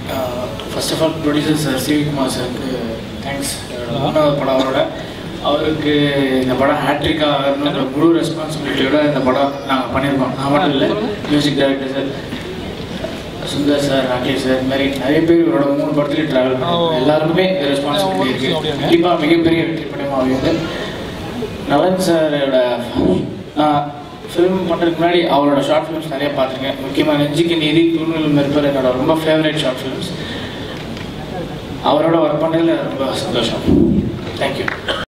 first of all producer sir Sivakumar சாருக்கு thanks மூணாவது படம் அவரோட அவருக்கு இந்த படம் ஹேட்ரிக் ஆகணுன்ற முழு ரெஸ்பான்சிபிலிட்டியோட இந்த படம் நாங்கள் பண்ணியிருக்கோம் நான் மட்டும் இல்லை music director sir Sundar sir Rakesh sir இந்த மாதிரி நிறைய பேர் இவரோட மூணு படத்துக்கு ட்ராவல் பண்ணுறாங்க எல்லாருக்குமே இந்த ரெஸ்பான்சிபிலிட்டி இருக்குது கண்டிப்பாக மிகப்பெரிய வெற்றி படமாக அமையுது நலன் சாரோட நான் ஃபிலிம் பண்ணுறதுக்கு முன்னாடி அவரோட ஷார்ட் ஃபிலிம்ஸ் நிறைய பார்த்துருக்கேன் முக்கியமாக நெஞ்சுக்கு நீதி தூண்கள் மெருப்பர் என்னோட ரொம்ப ஃபேவரட் ஷார்ட் ஃபிலிம்ஸ் அவரோட ஒர்க் பண்ணதில் ரொம்ப சந்தோஷம் தேங்க்யூ